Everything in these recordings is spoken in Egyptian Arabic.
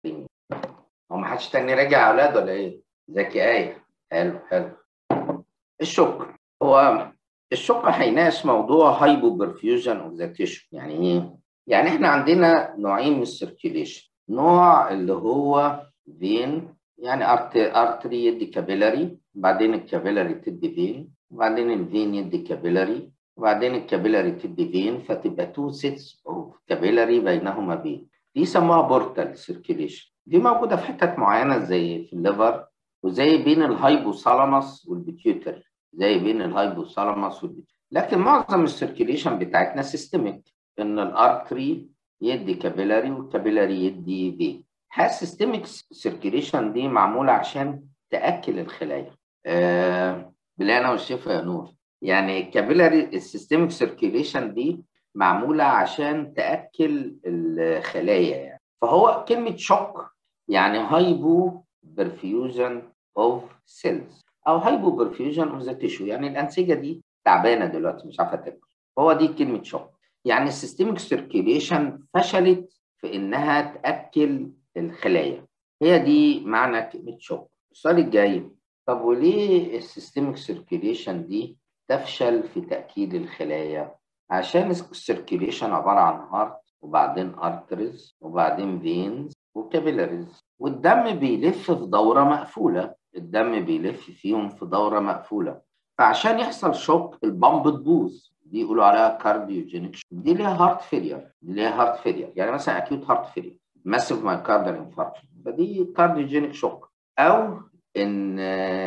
هو ما حدش تاني راجع يا اولاد ولا ايه؟ ازيك يا ايه؟ حلو حلو الشك هو الشك هيناقش موضوع هايبو برفيوجن اوف ذا تيشو يعني ايه؟ يعني احنا عندنا نوعين من السيركيليشن نوع اللي هو فين يعني ارت ارتري يدي كابيلاري بعدين الكابيلاري تدي فين وبعدين الفين يدي كابيلاري وبعدين الكابيلاري تدي فين فتبقى تو سيتس اوف كابيلاري بينهما فين دي يسموها بورتال سيركيليشن دي موجوده في حتت معينه زي في الليفر وزي بين الهايبوثالاموس والبيتيوتري زي بين الهايبوثالاموس والبيتيوتري لكن معظم السيركيليشن بتاعتنا سيستميك ان الارتري يدي كابيلاري والكابيلاري يدي فين السيستميك سيركيليشن دي معموله عشان تاكل الخلايا آه بالله والشفا يا نور يعني الكابيلاري السيستميك سيركيليشن دي معموله عشان تاكل الخلايا يعني فهو كلمه شوك يعني هايبو برفيوجن اوف سيلز او هايبو برفيوجن اوف ذا تيشو يعني الانسجه دي تعبانه دلوقتي مش عارفه تاكل هو دي كلمه شوك يعني السيستميك سيركيليشن فشلت في انها تاكل الخلايا هي دي معنى كلمه شوك السؤال الجاي طب وليه السيستميك سيركيليشن دي تفشل في تاكيد الخلايا عشان السيركيليشن عباره عن هارت وبعدين ارتريز وبعدين فينز وكابيلاريز والدم بيلف في دوره مقفوله الدم بيلف فيهم في دوره مقفوله فعشان يحصل شوك البامب تبوظ دي يقولوا عليها كارديوجينيك دي ليها هارت فيلير دي ليها هارت فيلير يعني مثلا اكيوت هارت فيلير ماسيف مايكاردال انفاركشن فدي كارديوجينيك شوك او ان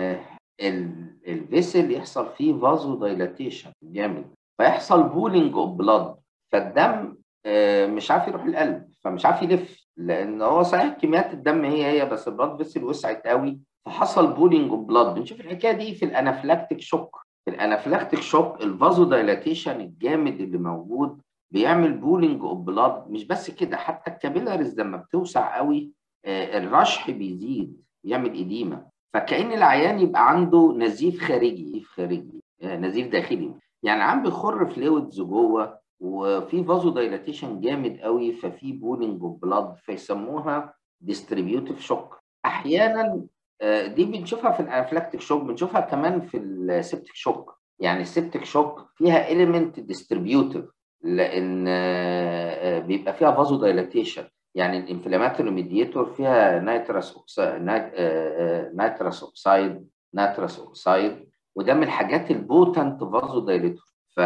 الفيسل يحصل فيه فازو دايلاتيشن جامد فيحصل بولينج اوف بلاد فالدم مش عارف يروح القلب فمش عارف يلف لان هو صحيح كميات الدم هي هي بس البلاد فيسل وسعت قوي فحصل بولينج اوف بلاد بنشوف الحكايه دي في الانافلاكتيك شوك في الانافلاكتيك شوك الفازو دايلاتيشن الجامد اللي موجود بيعمل بولينج اوف بلاد مش بس كده حتى الكابيلاريز لما بتوسع قوي الرشح بيزيد يعمل اديمه فكأن العيان يبقى عنده نزيف خارجي نزيف خارجي نزيف داخلي يعني عم بيخر فلويدز جوه وفي فازو دايلاتيشن جامد قوي ففي بولينج اوف بلاد فيسموها ديستريبيوتيف شوك احيانا دي بنشوفها في الانفلاكتيك شوك بنشوفها كمان في السبتيك شوك يعني السبتيك شوك فيها اليمنت ديستريبيوتيف لان بيبقى فيها فازو دايلاتيشن يعني الانفلاماتوري ميديتور فيها نيترس اوكسايد نيترس اوكسايد نيترس اوكسايد وده من الحاجات البوتنت فازو دايليتور ف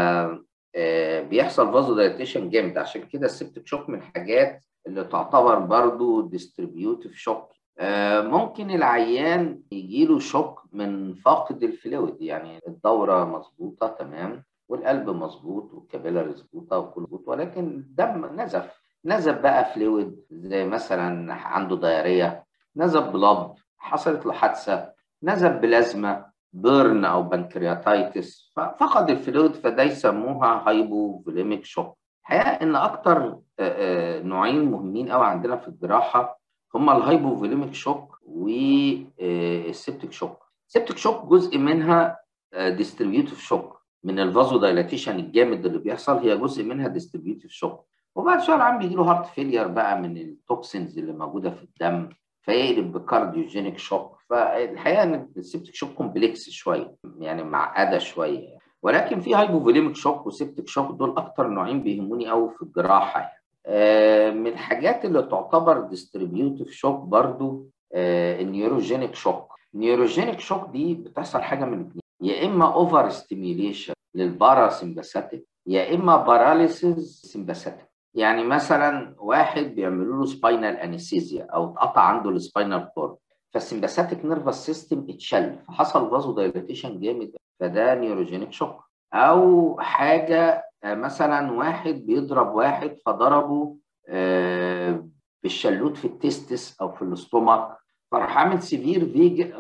بيحصل فازو دايليتيشن جامد عشان كده السبتيك شوك من الحاجات اللي تعتبر برضو ديستريبيوتيف شوك ممكن العيان يجيله شوك من فاقد الفلويد يعني الدوره مظبوطه تمام والقلب مظبوط والكابيلاري مظبوطه وكل مظبوط ولكن الدم نزف نزف بقى فلويد زي مثلا عنده دايريه نزف بلاد حصلت له حادثه نزف بلازما بيرن او بنكرياتايتس فقد الفلويد فده يسموها هايبو فوليميك شوك الحقيقه ان اكتر نوعين مهمين قوي عندنا في الجراحه هما الهايبو فوليميك شوك والسبتيك شوك السبتيك شوك جزء منها ديستريبيوتيف شوك من الفازو دايلاتيشن الجامد اللي بيحصل هي جزء منها ديستريبيوتيف شوك وبعد شهر عم بيجي له هارت فيلير بقى من التوكسينز اللي موجوده في الدم فيقلب بكارديوجينيك شوك فالحقيقه ان السبتيك شوك كومبلكس شويه يعني معقده شويه ولكن في هايبوفوليميك شوك وسبتيك شوك دول اكتر نوعين بيهموني قوي في الجراحه يعني. آه من الحاجات اللي تعتبر ديستريبيوتيف شوك برضو آه النيوروجينيك شوك النيوروجينيك شوك دي بتحصل حاجه من الاثنين يا اما اوفر ستيميوليشن للباراسمباثيك يا اما باراليسيس سمباثيك يعني مثلا واحد بيعملوا له سباينال انستيزيا او اتقطع عنده السباينال كورد فالسمباثيك نيرفس سيستم اتشل فحصل فازو دايليتيشن جامد فده نيوروجينيك شوك او حاجه مثلا واحد بيضرب واحد فضربه بالشلوت في التستس او في الاستومك فراح عامل سيفير فيج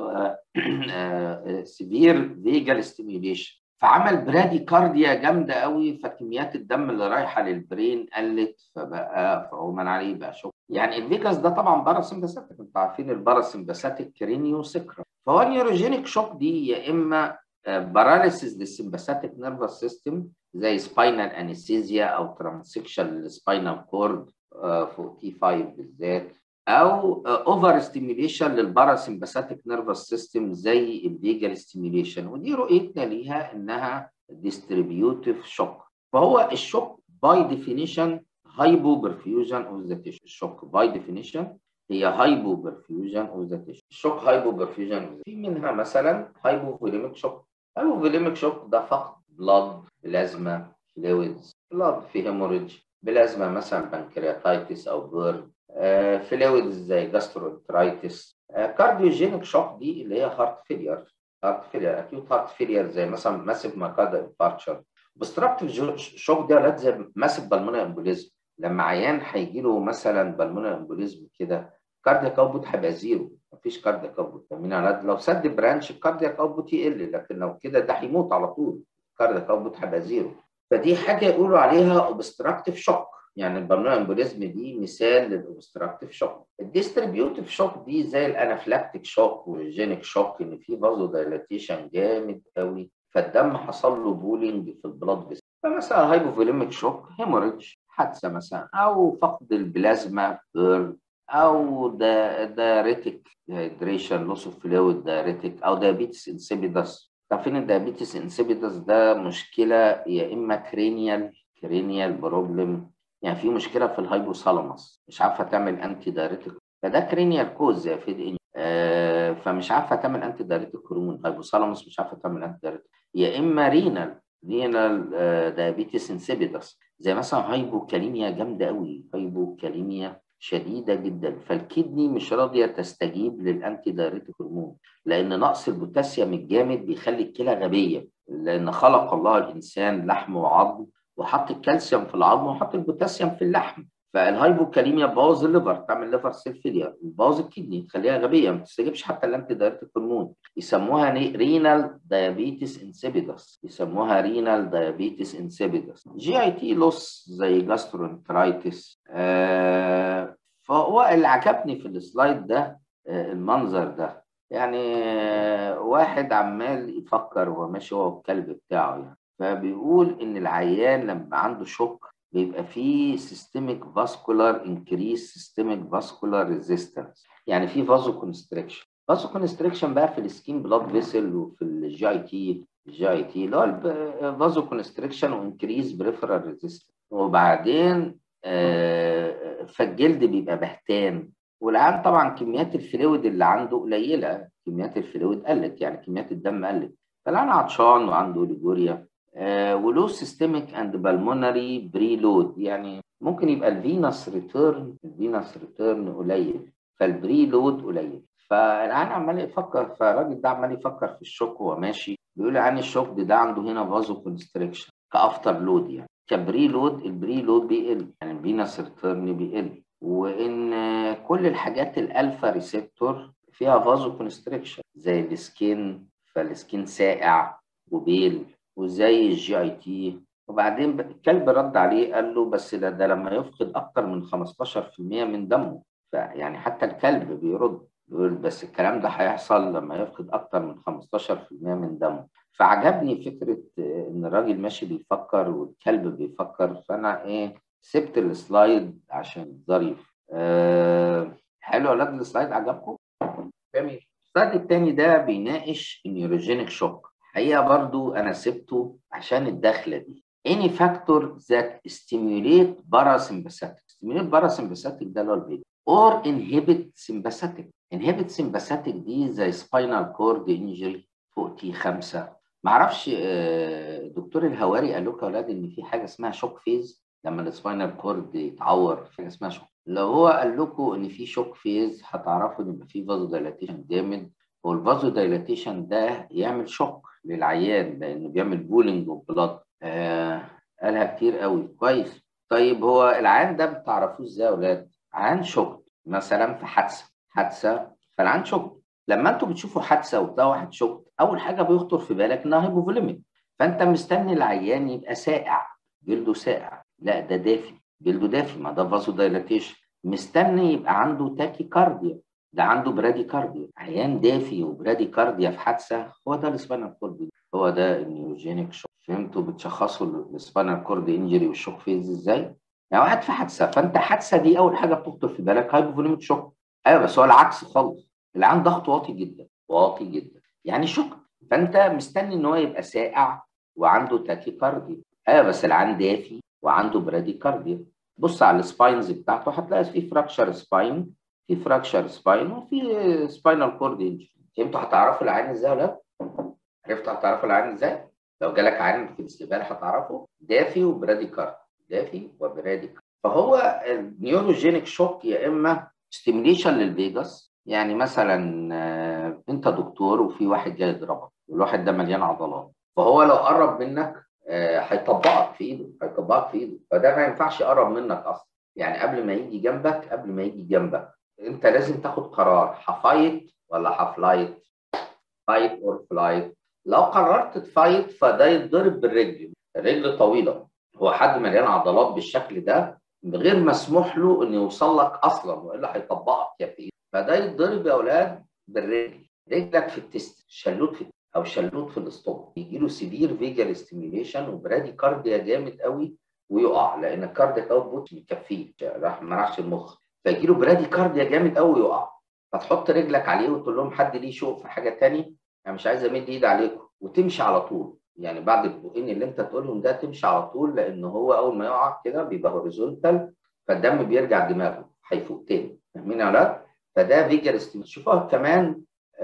سيفير فيجال ستيميوليشن فعمل برادي كارديا جامده قوي فكميات الدم اللي رايحه للبرين قلت فبقى فعوما عليه بقى شوك يعني الفيجاس ده طبعا باراسمباثيك انتوا عارفين الباراسمباثيك كرينيو سكرا فهو نيوروجينيك شوك دي يا اما باراليسيس للسمباثيك نيرفس سيستم زي سباينال انستيزيا او ترانسكشن للسباينال كورد فوق تي 5 بالذات او اوفر ستيميوليشن للباراسمباثيك نيرفس سيستم زي الفيجال ستيميوليشن ودي رؤيتنا ليها انها ديستريبيوتيف شوك فهو الشوك باي ديفينيشن هايبو برفيوجن اوف ذا تيشو الشوك باي ديفينيشن هي هايبو برفيوجن اوف ذا تيشو الشوك هايبو برفيوجن في منها مثلا هايبو فوليميك شوك هايبو فوليميك شوك ده فقط بلاد بلازما فلويدز بلاد في هيموريدج بلازما مثلا بنكرياتايتس او بيرن آه فلويدز زي جاستروانترايتس آه كارديوجينيك شوك دي اللي هي هارت فيلير هارت فيلير اكيوت هارت فيلير زي مثلا ماسيف ماكادا انفاركشن بستراكتيف شوك ده ولاد زي ماسيف بالموني امبوليزم لما عيان هيجي له مثلا بالموني امبوليزم كده كاردياك اوتبوت هيبقى زيرو مفيش كاردياك اوتبوت لو سد برانش الكاردياك اوتبوت يقل لكن لو كده ده هيموت على طول الكاردياك اوتبوت هيبقى زيرو فدي حاجه يقولوا عليها اوبستراكتيف شوك يعني البلمونري امبوليزم دي مثال للاوبستراكتيف شوك الديستريبيوتيف شوك دي زي الانافلاكتيك شوك والجينيك شوك ان في فازو دايلاتيشن جامد قوي فالدم حصل له بولينج في البلاد فيسل فمثلا هايبوفوليميك شوك هيموريدج حادثه مثلا او فقد البلازما بيرن او دايريتك هيدريشن لوس اوف فلويد دايريتك او دايابيتس انسيبيدس عارفين الدايابيتس انسيبيدس ده مشكله يا اما كرينيال كرينيال بروبلم يعني في مشكله في الهايبوثالاموس مش عارفه تعمل انتي دايريتك فده كرينيال كوز يا فيد آه فمش عارفه تعمل انتي دايريتك هرمون هايبوثالاموس مش عارفه تعمل انتي دايريتك يا اما رينال رينال آه دايابيتس انسيبيدس زي مثلا هايبوكاليميا جامده قوي هايبوكاليميا شديده جدا فالكدني مش راضيه تستجيب للانتي دايريتك هرمون لان نقص البوتاسيوم الجامد بيخلي الكلى غبيه لان خلق الله الانسان لحم وعظم وحط الكالسيوم في العظم وحط البوتاسيوم في اللحم فالهايبوكاليميا بوظ الليفر تعمل ليفر سيل فيلير بوظ الكدني تخليها غبيه ما تستجيبش حتى الانتي دايريتك هرمون يسموها رينال دايابيتس انسيبيدس يسموها رينال دايابيتس انسيبيدس جي اي تي لوس زي جاسترونترايتس آه فهو اللي عجبني في السلايد ده آه المنظر ده يعني آه واحد عمال يفكر وهو ماشي هو والكلب بتاعه يعني فبيقول ان العيان لما عنده شوك بيبقى فيه سيستميك فاسكولار انكريس سيستميك فاسكولار ريزيستنس يعني في فازو كونستريكشن فازو كونستريكشن بقى في السكين بلاد فيسل وفي الجي اي تي الجي اي تي اللي هو الفازو كونستريكشن وانكريس بريفرال ريزيستنس وبعدين آه فالجلد بيبقى بهتان والعيان طبعا كميات الفلويد اللي عنده قليله كميات الفلويد قلت يعني كميات الدم قلت فالعيان عطشان وعنده ليجوريا آه ولو سيستميك اند بالمونري بري لود يعني ممكن يبقى الفينس ريتيرن الفينس ريتيرن قليل فالبري لود قليل فالعيان عمال يفكر فالراجل ده عمال يفكر في الشوك وهو ماشي بيقول عن الشوك ده, ده عنده هنا فازو كونستريكشن كافتر لود يعني كبري لود البري لود بيقل يعني الفينس ريتيرن بيقل وان كل الحاجات الالفا ريسبتور فيها فازو كونستريكشن زي السكين فالسكين ساقع وبيل وزي الجي اي تي وبعدين الكلب رد عليه قال له بس ده, ده لما يفقد اكتر من 15% من دمه فيعني حتى الكلب بيرد بيقول بس الكلام ده هيحصل لما يفقد اكتر من 15% من دمه فعجبني فكره ان الراجل ماشي بيفكر والكلب بيفكر فانا ايه سبت السلايد عشان ظريف أه حلو يا اولاد السلايد عجبكم جميل السلايد التاني ده بيناقش النيوروجينيك شوك حقيقه برضو انا سبته عشان الدخله دي any factor that stimulate parasympathetic stimulate parasympathetic ده اللي هو البيتا or inhibit sympathetic inhibit sympathetic دي زي spinal cord injury فوق تي 5 معرفش دكتور الهواري قال لكم يا اولاد ان في حاجه اسمها شوك فيز لما السباينال كورد يتعور في حاجه اسمها شوك لو هو قال لكم ان في شوك فيز هتعرفوا ان يبقى في فازو دايلاتيشن جامد والفازو دايلاتيشن ده يعمل شوك للعيان لانه بيعمل بولينج وبلاد آه قالها كتير قوي كويس طيب هو العيان ده بتعرفوه ازاي يا اولاد عيان شوك مثلا في حادثه حادثه فالعيان شوك لما انتوا بتشوفوا حادثه وتلاقوا واحد شوك اول حاجه بيخطر في بالك انها هيبوفوليميك فانت مستني العيان يبقى ساقع جلده ساقع لا ده دافي جلده دافي ما ده فازو دايلاتيشن مستني يبقى عنده تاكي كارديا ده عنده برادي كارديا عيان دافي وبرادي كارديا في حادثه هو ده السبانال كورد هو ده النيوجينيك شوك فهمتوا بتشخصوا السبانال كورد انجري والشوك فيز ازاي؟ يعني واحد في حادثه فانت حادثه دي اول حاجه بتخطر في بالك هايبوفوليميك شوك ايوه بس هو العكس خالص العين ضغط واطي جدا واطي جدا يعني شكر فانت مستني ان هو يبقى ساقع وعنده تاكيكارديا ايوه بس العين دافي وعنده براديكارديا بص على السباينز بتاعته هتلاقي في فراكشر سباين في فراكشر سباين وفي سباينال كورد انجري فهمتوا هتعرفوا العين ازاي ولا لا؟ عرفتوا هتعرفوا العين ازاي؟ لو جالك عين في الاستقبال هتعرفه دافي وبراديكارد دافي وبراديكارد فهو النيوروجينيك شوك يا اما ستيميليشن للفيجاس يعني مثلا آه، انت دكتور وفي واحد جاي يضربك والواحد ده مليان عضلات فهو لو قرب منك آه، هيطبقك في ايده هيطبقك في ايده فده ما ينفعش يقرب منك اصلا يعني قبل ما يجي جنبك قبل ما يجي جنبك انت لازم تاخد قرار هفايت ولا هفلايت فايت اور فلايت لو قررت تفايت فده يتضرب بالرجل الرجل طويله هو حد مليان عضلات بالشكل ده غير مسموح له انه يوصل لك اصلا والا هيطبقك يا في فده يتضرب يا اولاد بالرجل رجلك في التست شلوت في او شلوت في الاسطوب يجي له سيفير فيجال ستيميوليشن وبرادي كارديا جامد قوي ويقع لان الكاردياك اوت بوت مكفيه راح ما راحش المخ فيجي له برادي كارديا جامد قوي ويقع فتحط رجلك عليه وتقول لهم حد ليه شوق في حاجه تاني انا مش عايز امد ايدي عليكم وتمشي على طول يعني بعد البقين اللي انت تقولهم ده تمشي على طول لان هو اول ما يقع كده بيبقى هوريزونتال فالدم بيرجع دماغه هيفوق تاني فاهمين يا ولاد؟ فده فيجر شوفوها كمان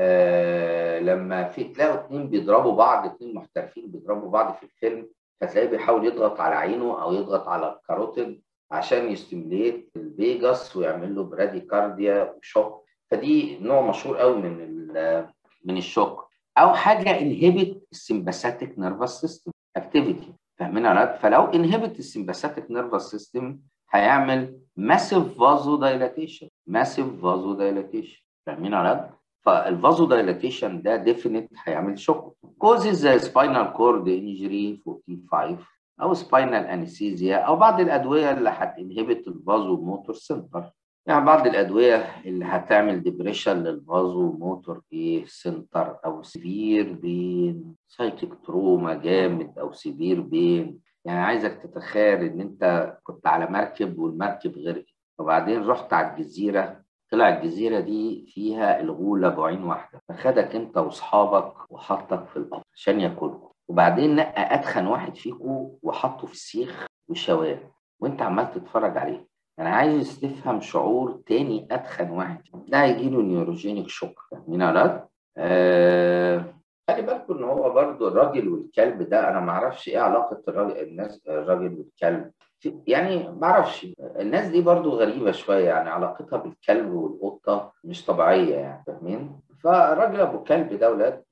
آه لما في تلاقوا اتنين بيضربوا بعض اتنين محترفين بيضربوا بعض في الفيلم فتلاقيه بيحاول يضغط على عينه او يضغط على الكاروتيد عشان يستمليت الفيجاس ويعمل له براديكارديا وشوك فدي نوع مشهور قوي من من الشوك او حاجه انهبت السمباثيك نيرفس سيستم اكتيفيتي فاهمين يا ولاد فلو انهبت السمباثيك نيرفس سيستم هيعمل ماسيف فازو دايلاتيشن ماسيف فازو دايلاتيشن فاهمين يا ولاد فالفازو دايلاتيشن ده ديفينيت هيعمل شوك كوزز زي سباينال كورد انجري 45 او سباينال انستيزيا او بعض الادويه اللي هتنهبت الفازو موتور سنتر يعني بعض الادويه اللي هتعمل ديبريشن للفازو موتور ايه سنتر او سيفير بين سايكيك تروما جامد او سيفير بين يعني عايزك تتخيل ان انت كنت على مركب والمركب غرقت وبعدين رحت على الجزيره طلع الجزيره دي فيها الغوله بعين واحده فخدك انت واصحابك وحطك في القبر عشان ياكلكم وبعدين نقى اتخن واحد فيكم وحطه في السيخ وشواه وانت عمال تتفرج عليه انا عايز تفهم شعور تاني اتخن واحد ده هيجي له نيوروجينيك شوك فاهمين يا ولاد؟ آه خلي بالكم ان هو برضو الراجل والكلب ده انا ما اعرفش ايه علاقه الراجل الناس الراجل والكلب يعني ما اعرفش الناس دي برضو غريبه شويه يعني علاقتها بالكلب والقطه مش طبيعيه يعني فاهمين؟ فالراجل ابو كلب ده ولاد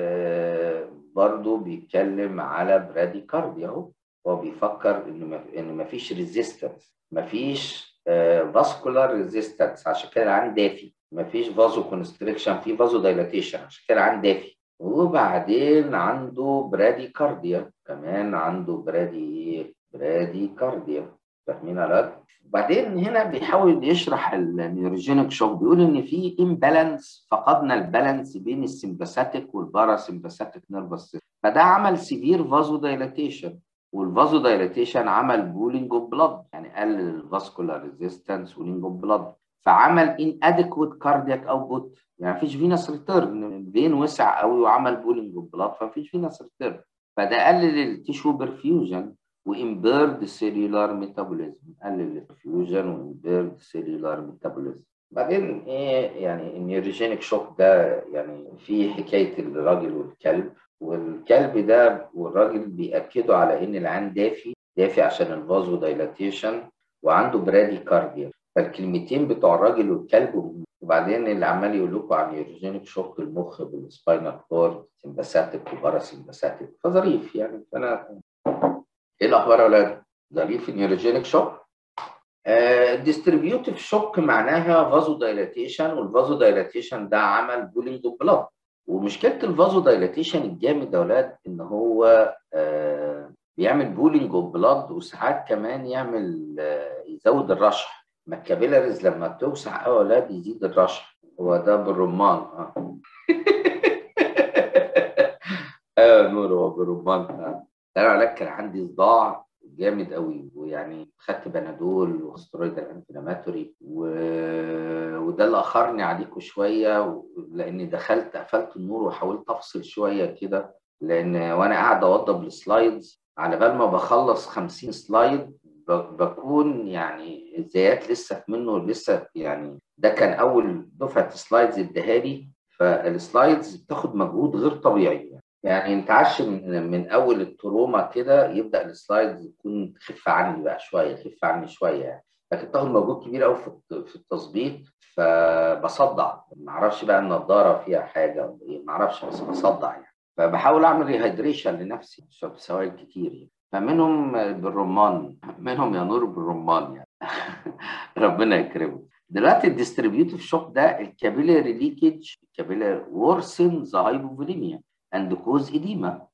آه برضو بيتكلم على برادي كارديا اهو هو بيفكر ان ما ان ما فيش ريزيستنس ما فيش فاسكولار ريزيستنس عشان كده العين دافي ما فيش فازو كونستريكشن في فازو دايلاتيشن عشان كده العين دافي وبعدين عنده برادي كارديا كمان عنده برادي برادي كارديا فاهمين يا وبعدين هنا بيحاول يشرح النيوروجينيك شوك بيقول ان في امبالانس فقدنا البالانس بين السمباثيك والباراسمباثيك نيرفس فده عمل سيفير فازو دايلاتيشن والفازو دايلاتيشن عمل بولينج اوف بلاد يعني قلل الفاسكولار ريزيستنس ولينج اوف بلاد فعمل ان ادكويت كاردياك اوتبوت يعني مفيش فينس ريتيرن الفين وسع قوي وعمل بولينج اوف بلاد فمفيش فينس ريتيرن فده قلل التيشو برفيوجن وامبيرد سيلولار ميتابوليزم قلل البرفيوجن وامبيرد سيلولار ميتابوليزم بعدين ايه يعني النيوروجينيك شوك ده يعني في حكايه الراجل والكلب والكلب ده والراجل بيأكدوا على ان العين دافي دافي عشان الفازو دايلاتيشن وعنده برادي كارديا فالكلمتين بتوع الراجل والكلب وبعدين اللي عمال يقول لكم عن نيوروجينيك شوك المخ بالسباينال كورد سمباثيك وباراسمباثيك فظريف يعني فانا ايه الاخبار يا اولاد؟ ظريف النيوروجينيك شوك الديستريبيوتيف شوك معناها فازو دايلاتيشن والفازو دايلاتيشن ده عمل بولينج اوف بلاد ومشكله الفازو دايلاتيشن الجامد يا اولاد ان هو آه بيعمل بولينج اوف بلاد وساعات كمان يعمل آه يزود الرشح ما الكابيلاريز لما بتوسع قوي يا اولاد يزيد الرشح هو ده بالرمان اه ايوه نور هو بالرمان اه انا لك كان عندي صداع جامد قوي ويعني خدت بنادول وسترويدال انفلاماتوري و... وده اللي اخرني عليكم شويه لاني دخلت قفلت النور وحاولت افصل شويه كده لان وانا قاعد اوضب السلايدز على بال ما بخلص 50 سلايد بكون يعني الزيات لسه منه لسه يعني ده كان اول دفعه سلايدز اداها لي فالسلايدز بتاخد مجهود غير طبيعي يعني انت عاش من, من اول التروما كده يبدا السلايدز يكون تخف عني بقى شويه تخف عني شويه يعني لكن بتاخد مجهود كبير قوي في التظبيط فبصدع ما اعرفش بقى النضاره فيها حاجه ولا ايه ما اعرفش بس بصدع يعني فبحاول اعمل ريهايدريشن لنفسي بشرب سوائل كتير يعني فمنهم بالرمان منهم يا نور بالرمان يعني ربنا يكرمه دلوقتي الديستريبيوتيف شوك ده الكابيلاري ليكج الكابيلاري ورسن ذا هايبوفوليميا اند كوز اديما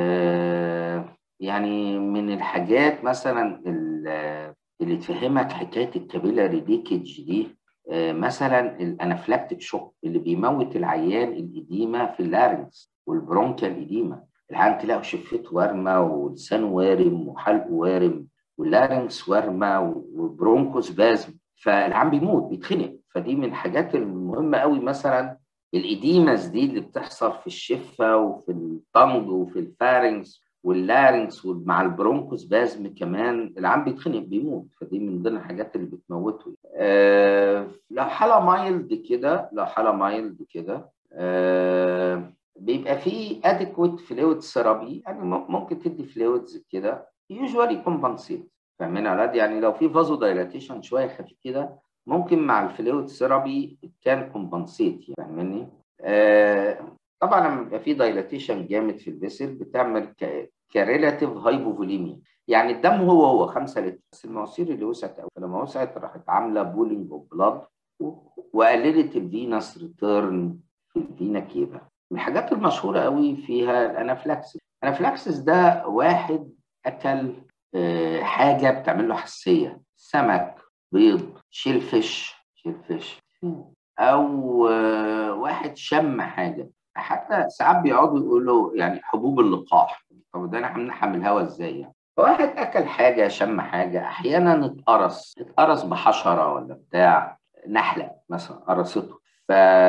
آه يعني من الحاجات مثلا اللي تفهمك حكايه الكابيلاري ليكج دي آه مثلا الانافلاكتيك شوك اللي بيموت العيان الاديمه في اللارنكس والبرونكيال اديما العيان تلاقوا شفته وارمه ولسانه وارم وحلقه وارم واللارنكس وارمه وبرونكوس بازم فالعيان بيموت بيتخنق فدي من الحاجات المهمه قوي مثلا الاديماس دي اللي بتحصل في الشفه وفي الطنج وفي الفارنكس واللارنكس ومع البرونكوس بازم كمان العام بيتخنق بيموت فدي من ضمن الحاجات اللي بتموته آه لو حاله مايلد كده لو حاله مايلد كده آه بيبقى فيه اديكويت فلويد ثيرابي يعني ممكن تدي فلويدز كده يوجوالي كومبنسيت فاهمين على يعني لو في فازو دايلاتيشن شويه خفيف كده ممكن مع الفلويد ثيرابي كان كومبنسيت فاهمني آه طبعا لما بيبقى في دايلاتيشن جامد في الفيسل بتعمل كريلاتيف هايبوفوليميا يعني الدم هو هو 5 لتر بس المواسير اللي وسعت قوي فلما وسعت راحت عامله بولينج اوف بلاد وقللت الفينس ريتيرن في الفينا كيفا من الحاجات المشهوره قوي فيها الانافلاكسس الانافلاكسس ده واحد اكل آه حاجه بتعمل له حساسيه سمك بيض شيلفش شيلفش او واحد شم حاجه حتى ساعات بيقعدوا يقولوا يعني حبوب اللقاح طب ده انا همنحها الهواء ازاي يعني واحد اكل حاجه شم حاجه احيانا اتقرص اتقرص بحشره ولا بتاع نحله مثلا قرصته ف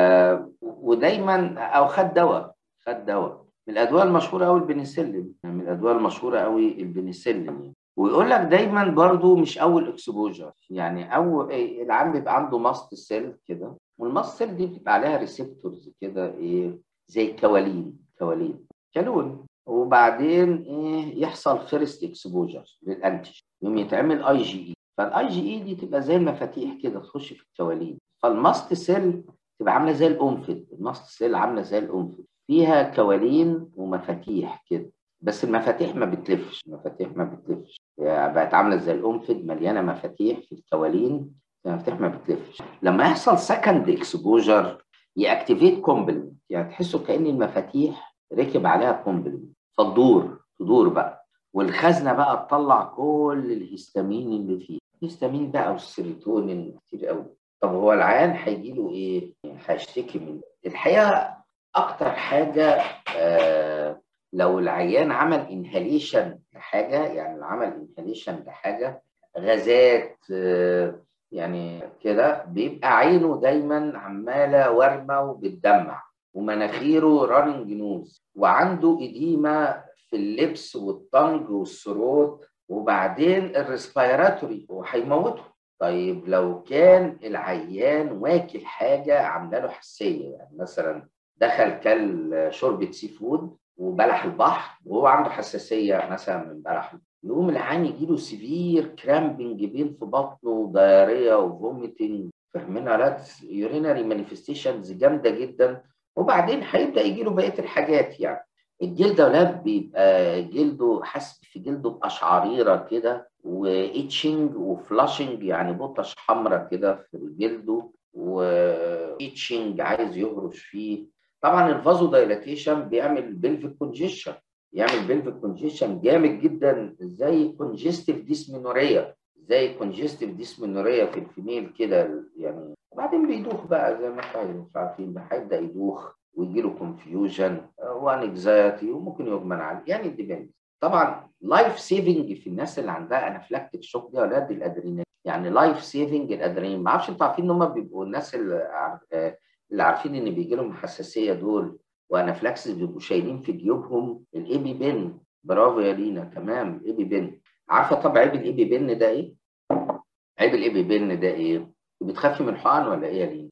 ودايما او خد دواء خد دواء من الادويه المشهوره قوي البنسلين من الادويه المشهوره قوي البنسلين ويقول لك دايما برضو مش اول اكسبوجر يعني اول العام بيبقى عنده ماست سيل كده والماست سيل دي بتبقى عليها ريسبتورز كده ايه زي كوالين كوالين كالون وبعدين ايه يحصل فيرست اكسبوجر للانتيجين يوم يتعمل اي جي اي فالاي جي اي دي تبقى زي المفاتيح كده تخش في الكوالين فالماست سيل تبقى عامله زي القنفذ الماست سيل عامله زي القنفذ فيها كوالين ومفاتيح كده بس المفاتيح ما بتلفش المفاتيح ما بتلفش يعني بقت عامله زي القنفذ مليانه مفاتيح في الكوالين المفاتيح ما بتلفش لما يحصل سكند اكسبوجر ياكتيفيت كومبلمنت يعني تحسوا كان المفاتيح ركب عليها كومبلمنت فتدور تدور بقى والخزنه بقى تطلع كل الهستامين اللي فيه الهستامين بقى والسيروتونين كتير قوي طب هو العيان هيجي له ايه؟ هيشتكي من الحقيقه اكتر حاجه آه لو العيان عمل انهاليشن لحاجه يعني عمل انهاليشن لحاجه غازات آه يعني كده بيبقى عينه دايما عماله ورمه وبتدمع ومناخيره راننج نوز وعنده اديمه في اللبس والطنج والثروت وبعدين الريسبيراتوري وهيموته طيب لو كان العيان واكل حاجه عامله له حساسيه يعني مثلا دخل كل شوربه سي فود وبلح البحر وهو عنده حساسيه مثلا من بلح يقوم العيان يجي له سيفير كرامبنج بين في بطنه ودايريا وفوميتنج فاهمين على يورينري مانيفستيشنز جامده جدا وبعدين هيبدا يجي له بقيه الحاجات يعني الجلد اولاد بيبقى جلده حاسس في جلده بقشعريره كده وإيتشنج وفلاشنج يعني بطش حمراء كده في جلده وإيتشنج عايز يهرش فيه طبعا الفازو دايلاتيشن بيعمل بلفيك كونجيشن يعمل بلفيك كونجيشن جامد جدا زي كونجستيف ديسمينوريا زي كونجستيف ديسمينوريا في الفيميل كده يعني وبعدين بيدوخ بقى زي ما انتم عارفين هيبدا يدوخ ويجي له كونفيوجن وانكزايتي وممكن يغمى عليه يعني ديبند طبعا لايف سيفنج في الناس اللي عندها انافلاكتيك شوك دي اولاد الادرينالين يعني لايف سيفنج الادرينالين ما اعرفش انتوا عارفين ان هم بيبقوا الناس اللي, اللي عارفين ان بيجي لهم حساسيه دول وانافلاكسس بيبقوا شايلين في جيوبهم الاي بي بن برافو يا لينا تمام الاي بي بن عارفه طب عيب الاي بي بن ده ايه؟ عيب الاي بي بن ده ايه؟ بتخافي من الحقن ولا ايه يا لينا؟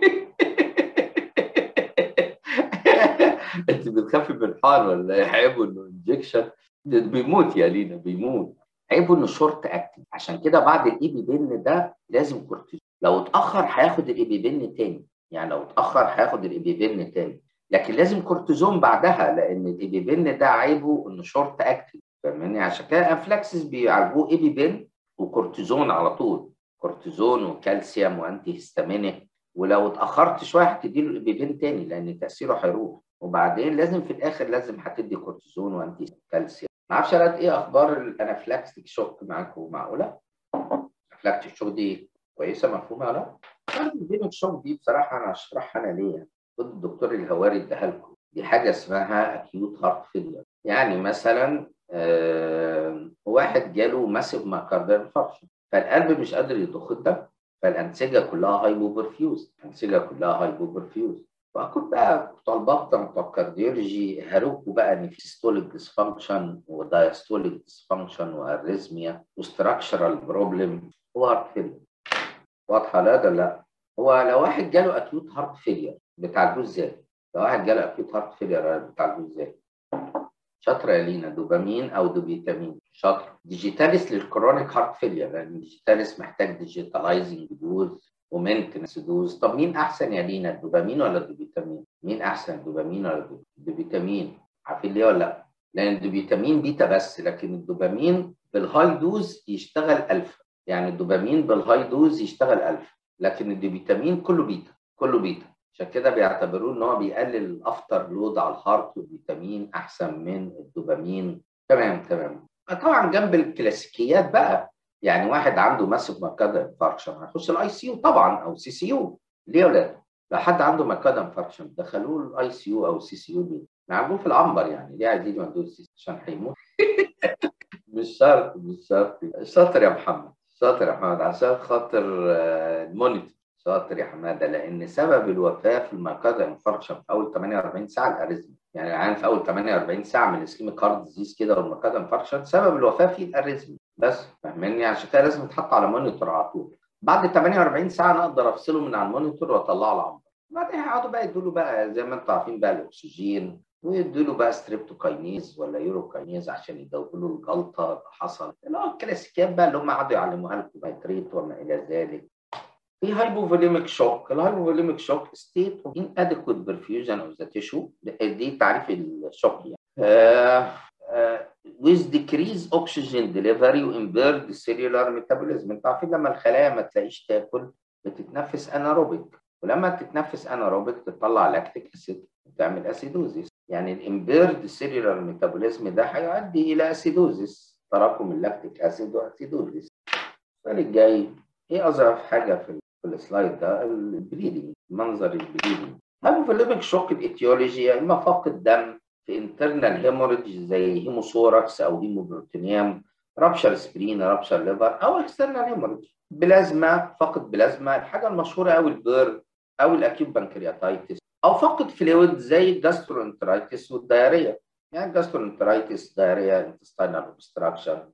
انت بتخافي من الحقن ولا ايه؟ عيبه انه انجكشن بيموت يا لينا بيموت عيبه انه شورت اكتنج عشان كده بعد الاي بي بن ده لازم كورتيزون لو اتاخر هياخد الاي بي بن تاني يعني لو اتاخر هياخد الاي بي بن تاني لكن لازم كورتيزون بعدها لان الاي بي بن ده عيبه انه شورت اكتنج فاهماني عشان كده انفلاكسس بيعالجوه اي بي بن وكورتيزون على طول كورتيزون وكالسيوم وانتي هيستامينيك ولو اتاخرت شويه هتدي له الاي بي بن تاني لان تاثيره هيروح وبعدين لازم في الاخر لازم هتدي كورتيزون وانتي كالسيوم ما اعرفش ايه اخبار الانافلاكتيك شوك معاكم معقوله؟ انافلاكتيك شوك دي كويسه مفهومه ولا لا؟ الدينك شوك دي بصراحه انا هشرحها انا ليه خد الدكتور الهواري اداها لكم دي حاجه اسمها اكيوت هارت فيلر يعني مثلا آه واحد جاله ماسيف ماكارديال انفاركشن فالقلب مش قادر يضخ الدم فالانسجه كلها هايبو برفيوز الانسجه كلها هايبو برفيوز فكنت بقى بتوع البطن بتوع الكارديولوجي هروكوا بقى ان في سيستوليك ديسفانكشن ودايستوليك ديسفانكشن واريزميا وستراكشرال بروبلم وهارت فيلر واضحه لا ده لا هو لو واحد جاله اكيوت هارت فيلير بتعالجوه ازاي؟ لو واحد جاله اكيوت هارت فيلير بتعالجوه ازاي؟ شاطره يا لينا دوبامين او دوبيتامين شاطره ديجيتاليس للكرونيك هارت فيلير لان الديجيتاليس محتاج ديجيتالايزنج دوز ومينتنس دوز طب مين احسن يا لينا الدوبامين ولا الدوبيتامين؟ مين احسن الدوبامين ولا الدوبيتامين؟ عارفين ليه ولا لا؟ لان الدوبيتامين بيتا بس لكن الدوبامين بالهاي دوز يشتغل الفا يعني الدوبامين بالهاي دوز يشتغل الفا لكن الدوبيتامين كله بيتا كله بيتا عشان كده بيعتبروه ان هو بيقلل الافتر لود على الهارت والفيتامين احسن من الدوبامين تمام تمام طبعا جنب الكلاسيكيات بقى يعني واحد عنده ماسيف ماركادا انفاركشن هيخش الاي سي يو طبعا او سي سي يو ليه يا ولاد؟ لو حد عنده ماركادا انفاركشن دخلوه الاي سي يو او سي سي يو ليه؟ نعملوه في العنبر يعني ليه عايزين يودوه سي عشان هيموت مش شرط مش شرط شاطر يا محمد شاطر يا محمد عشان خاطر المونيتور شاطر يا حماده لان سبب الوفاه في الماركادا انفاركشن في اول 48 ساعه الاريزم يعني العيان في اول 48 ساعه من الاسكيميك هارت ديزيز كده والماركادا انفاركشن سبب الوفاه فيه الاريزم بس فاهمني عشان كده لازم يتحط على مونيتور على طول بعد 48 ساعه انا اقدر افصله من على المونيتور واطلعه العنبر بعدين هيقعدوا بقى يدوا له بقى زي ما انتم عارفين بقى الاكسجين ويدوا له بقى ستريبتوكاينيز ولا يوروكاينيز عشان يدوبوا له الجلطه اللي حصلت اللي هو الكلاسيكيات بقى اللي هم قعدوا يعلموها لكم نيتريت وما الى ذلك في هايبوفوليميك شوك الهايبوفوليميك شوك ستيت اوف inadequate perfusion of the tissue دي تعريف الشوك يعني uh, uh, with decreased oxygen delivery وimpaired cellular metabolism انتوا عارفين لما الخلايا ما تلاقيش تاكل بتتنفس اناروبيك ولما تتنفس اناروبيك تطلع لاكتيك اسيد وتعمل اسيدوزيس يعني الامبيرد سيلولار ميتابوليزم ده هيؤدي الى اسيدوزيس تراكم اللاكتيك اسيد واسيدوزيس السؤال الجاي ايه اظرف حاجه في في السلايد ده البليدنج منظر البليدنج هايبوفوليميك شوك الايتيولوجي يا اما فقد دم في انترنال هيموريدج زي هيموثوركس او هيموبروتينيوم رابشر سبرين رابشر ليفر او اكسترنال هيموريدج بلازما فقد بلازما الحاجه المشهوره قوي البير او الاكيوت بنكرياتايتس او فقد فلويد زي الجاسترونترايتس والدياريه يعني الجاسترونترايتس دياريه انتستينال اوبستراكشن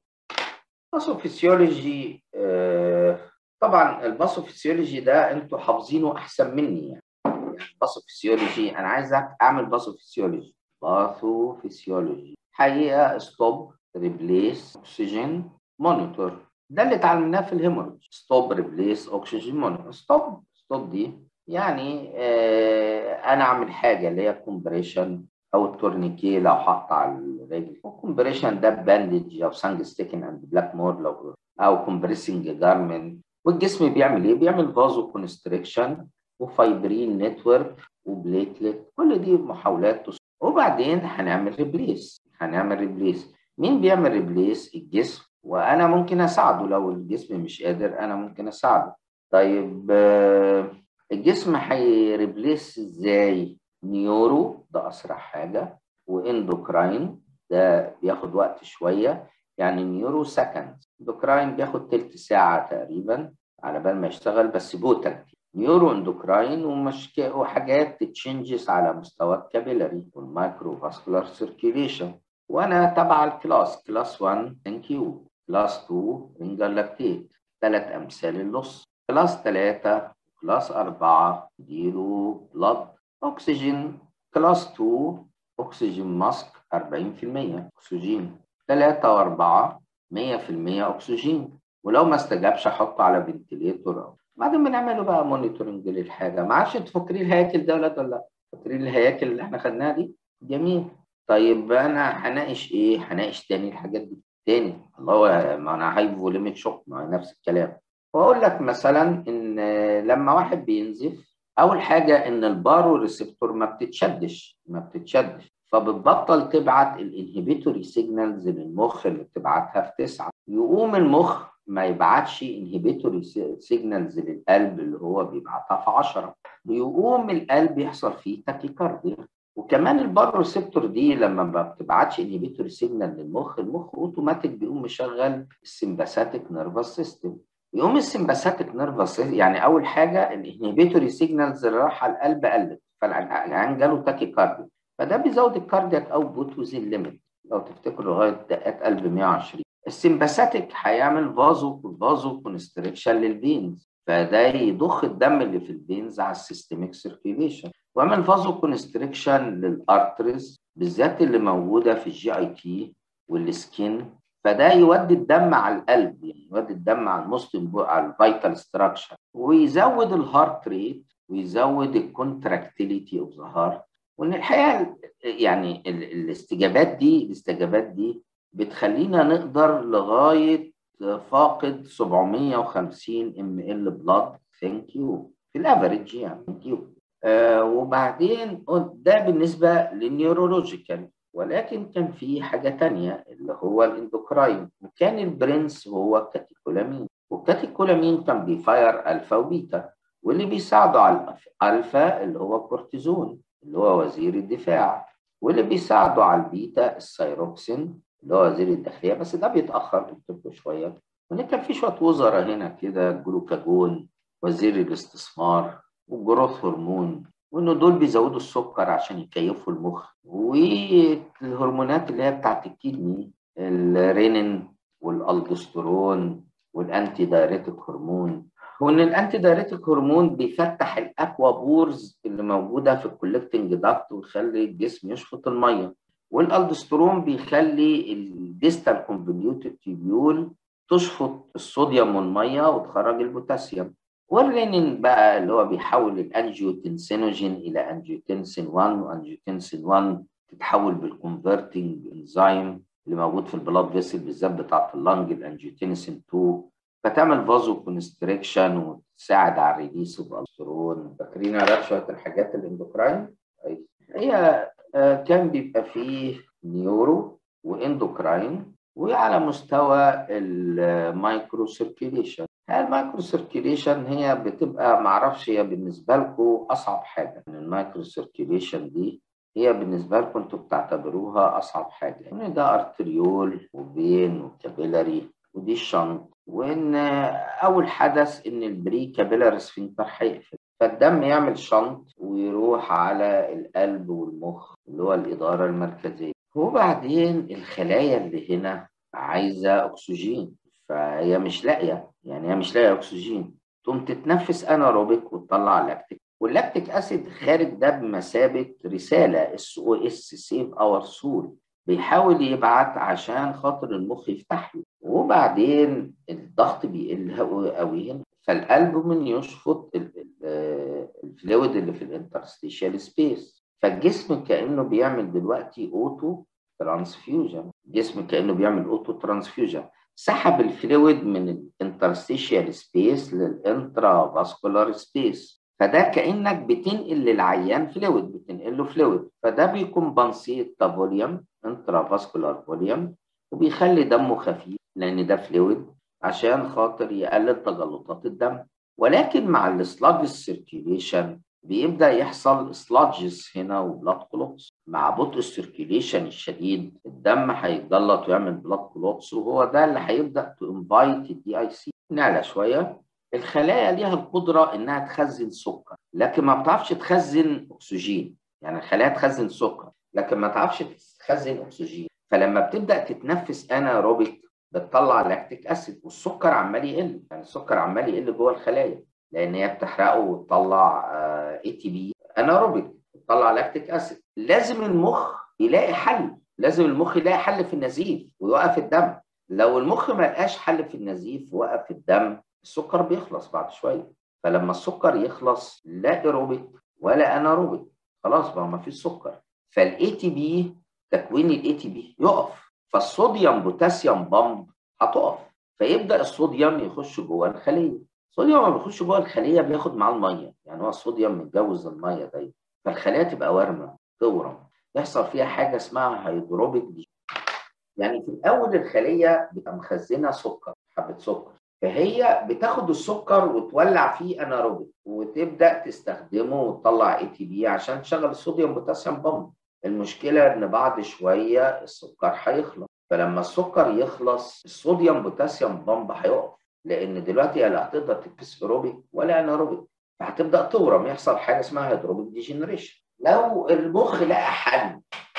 باثوفيسيولوجي آه طبعا الباثوفيسيولوجي ده انتوا حافظينه احسن مني يعني يعني باثوفيسيولوجي انا عايز اعمل باثوفيسيولوجي باثوفيسيولوجي حقيقه ستوب ريبليس اكسجين مونيتور ده اللي اتعلمناه في الهيموريدج ستوب ريبليس اكسجين مونيتور ستوب ستوب دي يعني آه انا اعمل حاجه اللي هي كومبريشن او التورنيكي لو حط على الرجل وكومبريشن ده باندج او سانج ستيكن اند بلاك مور لو او كومبريسنج جارمنت والجسم بيعمل ايه؟ بيعمل فازو كونستريكشن وفايبرين نتورك وبليتلت كل دي محاولات تص... وبعدين هنعمل ريبليس هنعمل ريبليس مين بيعمل ريبليس؟ الجسم وانا ممكن اساعده لو الجسم مش قادر انا ممكن اساعده طيب الجسم هيريبليس ازاي؟ نيورو ده اسرع حاجه واندوكراين ده بياخد وقت شويه يعني نيورو سكند اندوكراين بياخد تلت ساعه تقريبا على بال ما يشتغل بس بوتال نيورو اندوكراين ومش وحاجات تشنجز على مستوى الكابيلاري والمايكرو فاسكولار سيركيوليشن وانا تبع الكلاس كلاس 1 ثانك يو كلاس 2 رينجر لاكتيت ثلاث امثال اللص كلاس 3 كلاس 4 ديرو بلاد اكسجين كلاس 2 اكسجين ماسك 40% اكسجين 3 و4 100% اكسجين ولو ما استجابش احطه على فنتليتور بعدين بنعمله بقى مونيتورنج للحاجه ما اعرفش انتوا فاكرين الهياكل ده ولا لا فاكرين الهياكل اللي احنا خدناها دي جميل طيب انا هناقش ايه هناقش تاني الحاجات دي تاني الله هو ما انا هاي فوليميك شوك ما نفس الكلام واقول لك مثلا ان لما واحد بينزف اول حاجه ان البارو ريسبتور ما بتتشدش ما بتتشدش فبتبطل تبعت الانهبيتوري سيجنالز للمخ اللي بتبعتها في تسعه يقوم المخ ما يبعتش انهبيتوري سيجنالز للقلب اللي هو بيبعتها في 10 ويقوم القلب يحصل فيه تاكيكارديا وكمان البارو ريسبتور دي لما ما بتبعتش انهبيتوري سيجنال للمخ المخ اوتوماتيك بيقوم مشغل السمباثيك نيرفس سيستم يقوم السمباثيك نيرفس يعني اول حاجه الانهبيتوري سيجنالز اللي رايحه القلب قلت فالعيان جاله تاكيكارديا فده بيزود الكاردياك اوتبوت وزين ليميت لو تفتكروا لغايه دقات قلب 120 السمباثيك هيعمل فازو فازو كونستريكشن للفينز فده يضخ الدم اللي في الفينز على السيستميك سيركيوليشن ويعمل فازو كونستريكشن للارتريز بالذات اللي موجوده في الجي اي تي والسكين فده يودي الدم على القلب يعني يودي الدم على الموست على الفيتال ستراكشر ويزود الهارت ريت ويزود الكونتراكتيليتي اوف ذا هارت وان الحقيقه يعني الاستجابات دي الاستجابات دي بتخلينا نقدر لغايه فاقد 750 ام ال بلاد ثانك يو في الافريج يعني ثانك يو آه وبعدين ده بالنسبه للنيورولوجيكال ولكن كان في حاجه تانية اللي هو الاندوكراين وكان البرنس هو الكاتيكولامين والكاتيكولامين كان بيفاير الفا وبيتا واللي بيساعده على الالفا اللي هو كورتيزون اللي هو وزير الدفاع واللي بيساعده على البيتا السيروكسين اللي هو وزير الداخليه بس ده بيتاخر قلت شويه وان كان في شويه وزراء هنا كده جلوكاجون وزير الاستثمار والجروث هرمون وانه دول بيزودوا السكر عشان يكيفوا المخ والهرمونات اللي هي بتاعت الكدني الرينين والالدوسترون والانتي دايريتك هرمون وان الانتي دايريتك هرمون بيفتح الاكوا بورز اللي موجوده في الكولكتنج داكت ويخلي الجسم يشفط الميه والالدوسترون بيخلي الديستال كونفوليوتد تيبيول تشفط الصوديوم والميه وتخرج البوتاسيوم والرينين بقى اللي هو بيحول الانجيوتنسينوجين الى انجيوتنسين 1 وانجيوتنسين 1 تتحول بالكونفرتنج انزيم اللي موجود في البلاد فيسل بالذات بتاعت اللنج الانجيوتنسين 2 فتعمل فازو كونستريكشن وتساعد على الريليس اوف السترون فاكرين على شويه الحاجات الاندوكراين هي كان بيبقى فيه نيورو واندوكراين وعلى مستوى المايكرو سيركيليشن المايكرو سيركيليشن هي بتبقى معرفش هي بالنسبه لكم اصعب حاجه يعني المايكرو سيركيليشن دي هي بالنسبه لكم انتوا بتعتبروها اصعب حاجه يعني ده ارتريول وفين وكابيلاري ودي الشنط وان اول حدث ان البري كابيلاري سفنكتر هيقفل فالدم يعمل شنط ويروح على القلب والمخ اللي هو الاداره المركزيه وبعدين الخلايا اللي هنا عايزه اكسجين فهي مش لاقيه يعني هي مش لاقيه اكسجين تقوم تتنفس اناروبيك وتطلع لاكتيك واللاكتيك اسيد خارج ده بمثابه رساله اس او اس سيف اور سول بيحاول يبعت عشان خاطر المخ يفتح له وبعدين الضغط بيقل قوي هنا فالقلب من يشفط الفلويد اللي في الانترستيشال سبيس فالجسم كانه بيعمل دلوقتي اوتو ترانسفيوجن الجسم كانه بيعمل اوتو ترانسفيوجن سحب الفلويد من الانترستيشال سبيس للانترا فاسكولار سبيس فده كانك بتنقل للعيان فلويد بتنقل له فلويد فده بيكمبنسيت ذا فوليوم انترا فاسكولار فوليوم وبيخلي دمه خفيف لان ده فلويد عشان خاطر يقلل تجلطات الدم ولكن مع السلاج سيركيوليشن بيبدا يحصل سلاجز هنا وبلاد كلوتس مع بطء السيركيليشن الشديد الدم هيتجلط ويعمل بلاد كلوتس وهو ده اللي هيبدا تو انفايت الدي اي سي نعلى شويه الخلايا ليها القدره انها تخزن سكر لكن ما بتعرفش تخزن اكسجين يعني الخلايا تخزن سكر لكن ما تعرفش تخزن اكسجين فلما بتبدا تتنفس انايروبيك بتطلع لاكتيك اسيد والسكر عمال يقل يعني السكر عمال يقل جوه الخلايا لان هي بتحرقه وتطلع اي تي بي انايروبيك بتطلع لاكتيك اسيد لازم المخ يلاقي حل لازم المخ يلاقي حل في النزيف ويوقف الدم لو المخ ما لقاش حل في النزيف ووقف الدم السكر بيخلص بعد شويه فلما السكر يخلص لا ايروبيك ولا انايروبيك خلاص بقى ما فيش سكر فالاي تي بي تكوين الاي تي بي يقف فالصوديوم بوتاسيوم بامب هتقف فيبدا الصوديوم يخش جوه الخليه الصوديوم لما بيخش جوه الخليه بياخد معاه الميه يعني هو الصوديوم متجوز الميه دايما فالخليه تبقى ورمه تورم يحصل فيها حاجه اسمها هيدروبيك دي يعني في الاول الخليه بتبقى مخزنه سكر حبه سكر فهي بتاخد السكر وتولع فيه اناروبيك وتبدا تستخدمه وتطلع اي تي بي عشان تشغل الصوديوم بوتاسيوم بامب المشكله ان بعد شويه السكر هيخلص فلما السكر يخلص الصوديوم بوتاسيوم بامب هيقف لان دلوقتي لا هتقدر تكبس ايروبيك ولا اناروبيك فهتبدا تورم يحصل حاجه اسمها هيدروبيك ديجنريشن لو المخ لقى حل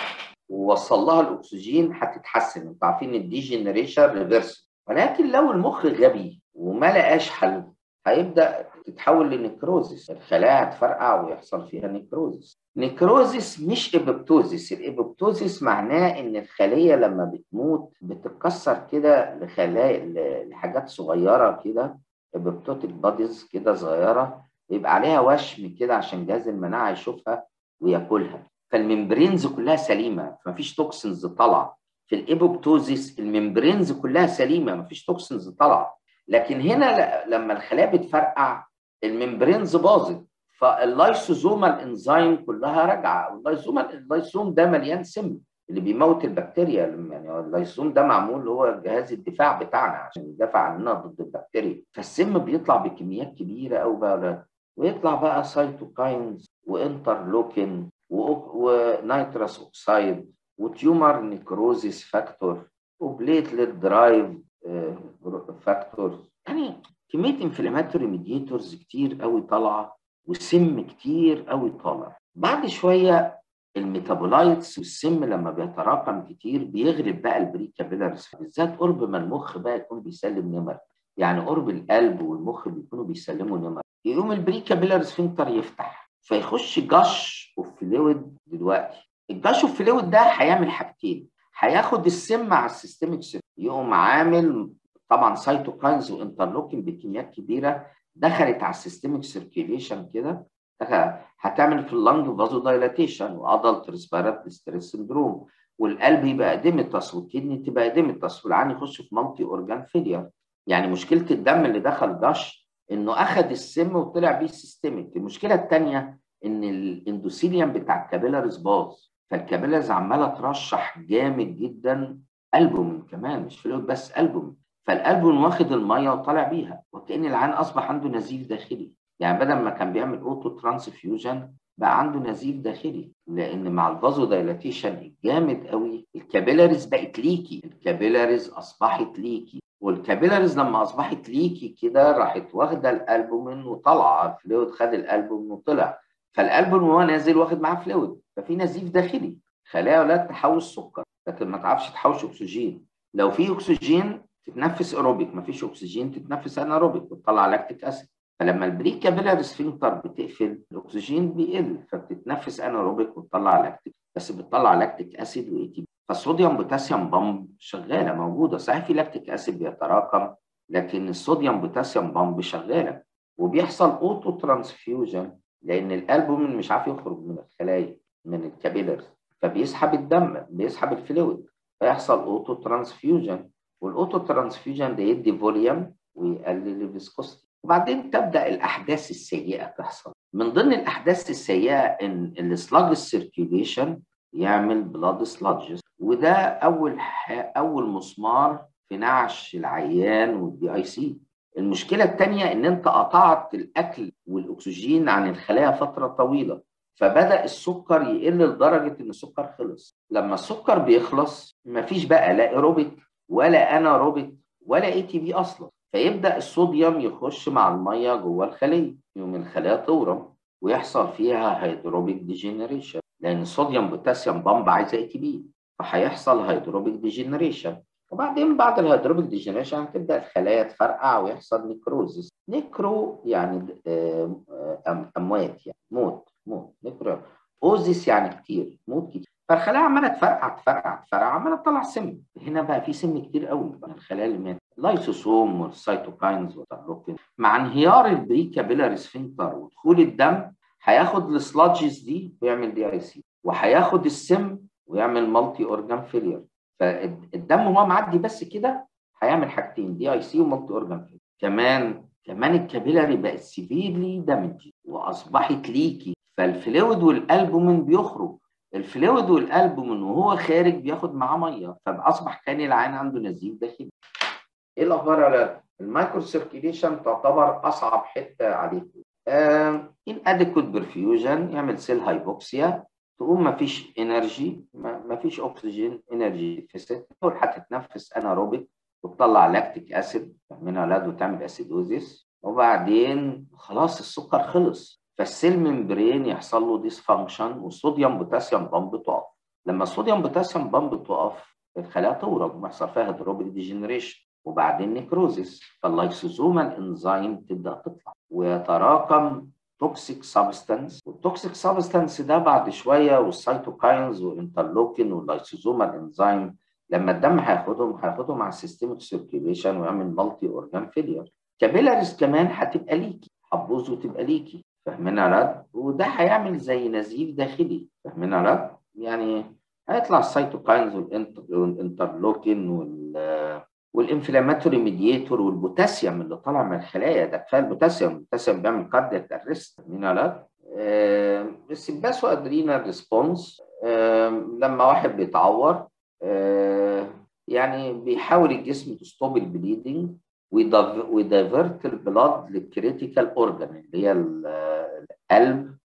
ووصل لها الاكسجين هتتحسن انتوا عارفين الديجنريشن ريفرس ولكن لو المخ غبي وما لقاش حل هيبدا تتحول لنكروزيس الخلايا هتفرقع ويحصل فيها نكروزيس نكروزيس مش ايبوبتوزيس الايبوبتوزيس معناه ان الخليه لما بتموت بتتكسر كده لخلايا لحاجات صغيره كده ايبوبتوتيك باديز كده صغيره يبقى عليها وشم كده عشان جهاز المناعه يشوفها وياكلها فالممبرينز كلها سليمه فمفيش توكسنز طالعه في الايبوبتوزيس الممبرينز كلها سليمه مفيش توكسنز طالعه لكن هنا لما الخلايا بتفرقع الممبرينز باظت فاللايسوزومال انزيم كلها راجعه واللايسومال اللايسوم ده مليان سم اللي بيموت البكتيريا يعني اللايسوم ده معمول هو جهاز الدفاع بتاعنا عشان يدافع عننا ضد البكتيريا فالسم بيطلع بكميات كبيره قوي بقى ويطلع بقى سايتوكاينز وانترلوكين ونيترس اوكسايد وتيومر نيكروزيس فاكتور وبليتلت درايف فاكتور يعني كميه انفلاماتوري ميديتورز كتير قوي طالعه وسم كتير قوي طالع بعد شويه الميتابولايتس والسم لما بيتراكم كتير بيغلب بقى البري كابيلاريز بالذات قرب ما المخ بقى يكون بيسلم نمر يعني قرب القلب والمخ بيكونوا بيسلموا نمر يقوم البري كابيلاريز فينتر يفتح فيخش جش اوف فلويد دلوقتي الجش اوف فلويد ده هيعمل حاجتين هياخد السم على السيستميك يقوم عامل طبعا سايتوكاينز وانترلوكين بكميات كبيره دخلت على السيستميك سيركيليشن كده هتعمل في اللنج فازو دايلاتيشن وادلت ريسبيراتوري ستريس سندروم والقلب يبقى اديمتاس والكدني تبقى اديمتاس والعين يخش في مالتي اورجان فيلير يعني مشكله الدم اللي دخل جش انه اخذ السم وطلع بيه سيستميك المشكله الثانيه ان الاندوثيليوم بتاع الكابيلاريز باظ فالكابيلاريز عماله ترشح جامد جدا البومين كمان مش فلويد بس البومين فالالبومين واخد الميه وطالع بيها وكان العين اصبح عنده نزيف داخلي يعني بدل ما كان بيعمل اوتو ترانسفيوجن بقى عنده نزيف داخلي لان مع الفازو دايلاتيشن الجامد قوي الكابيلاريز بقت ليكي الكابيلاريز اصبحت ليكي والكابيلاريز لما اصبحت ليكي كده راحت واخده الالبومين وطالعه الفلويد خد الالبومين وطلع فالالبومين وهو نازل واخد معاه فلويد ففي نزيف داخلي خلايا اولاد تحوش سكر لكن ما تعرفش تحوش اكسجين لو في اكسجين تتنفس ايروبيك ما فيش اكسجين تتنفس انايروبيك وتطلع لاكتيك اسيد فلما البري كابيلاري سفنكتر بتقفل الاكسجين بيقل فبتتنفس انايروبيك وتطلع لاكتيك بس بتطلع لاكتيك اسيد واي تي فالصوديوم بوتاسيوم بامب شغاله موجوده صحيح في لاكتيك اسيد بيتراكم لكن الصوديوم بوتاسيوم بامب شغاله وبيحصل اوتو ترانسفيوجن لان الالبومين مش عارف يخرج من الخلايا من الكابيلاري فبيسحب الدم بيسحب الفلويد فيحصل اوتو ترانسفيوجن والاوتو ترانسفيوجن ده يدي فوليوم ويقلل الفيسكوستي وبعدين تبدا الاحداث السيئه تحصل من ضمن الاحداث السيئه ان السلاج سيركيوليشن يعمل بلاد سلاجز وده اول اول مسمار في نعش العيان والدي اي سي المشكله الثانيه ان انت قطعت الاكل والاكسجين عن الخلايا فتره طويله فبدا السكر يقل لدرجه ان السكر خلص لما السكر بيخلص مفيش بقى لا ايروبيك ولا اناروبيك ولا اي تي بي اصلا فيبدا الصوديوم يخش مع الميه جوه الخليه يوم الخلايا تورم ويحصل فيها هيدروبيك ديجينيريشن لان الصوديوم بوتاسيوم بامب عايزه اي تي بي فهيحصل هيدروبيك ديجينيريشن وبعدين بعد الهيدروبيك ديجينيريشن هتبدا الخلايا تفرقع ويحصل نيكروزس نيكرو يعني اموات يعني موت موت نيكرو اوزيس يعني كتير موت كتير فالخلايا عماله تفرقع تفرقع تفرقع عماله تطلع سم هنا بقى في سم كتير قوي من الخلايا اللي ماتت اللايسوسوم والسيتوكاينز والترلوكين مع انهيار البري كابيلاري سفنكتر ودخول الدم هياخد السلاجز دي ويعمل دي اي سي وهياخد السم ويعمل مالتي اورجان فيلير فالدم وهو معدي بس كده هيعمل حاجتين دي اي سي ومالتي اورجان فيلير كمان كمان الكابيلاري بقت سيفيرلي دامج واصبحت ليكي فالفلويد والالبومين بيخرج الفلويد والالبومين وهو خارج بياخد معاه ميه فاصبح كان العين عنده نزيف داخلي ايه الاخبار يا ولاد؟ المايكرو سيركيليشن تعتبر اصعب حته عليكم. ان اديكوت برفيوجن يعمل سيل هايبوكسيا تقوم ما فيش انرجي ما فيش اكسجين انرجي ديفيسيت تقول هتتنفس اناروبيك وتطلع لاكتيك اسيد من اولاد وتعمل اسيدوزيس وبعدين خلاص السكر خلص فالسيل ممبرين يحصل له ديسفانكشن والصوديوم بوتاسيوم بامب تقف لما الصوديوم بوتاسيوم بامب تقف الخلايا تورم ويحصل فيها هيدروبيك ديجنريشن وبعدين نيكروزيس فاللايسوزومال انزيم تبدا تطلع ويتراكم توكسيك سبستانس والتوكسيك سبستانس ده بعد شويه والسيتوكاينز والانترلوكين واللايسوزومال انزيم لما الدم هياخدهم هياخدهم على السيستمك سيركيوليشن ويعمل مالتي اورجان فيلير كابيلاريز كمان هتبقى ليكي هتبوظ وتبقى ليكي فاهمين يا رد وده هيعمل زي نزيف داخلي فاهمين يا رد يعني هيطلع السيتوكاينز والانترلوكين وال والانفلاماتوري ميدياتور والبوتاسيوم اللي طالع من الخلايا ده كفايه البوتاسيوم البوتاسيوم بيعمل كاردياك ارست مين لا آه السباسو ادرينال ريسبونس آه لما واحد بيتعور آه يعني بيحاول الجسم تستوب البليدنج ويدايفرت البلاد للكريتيكال اورجان اللي هي القلب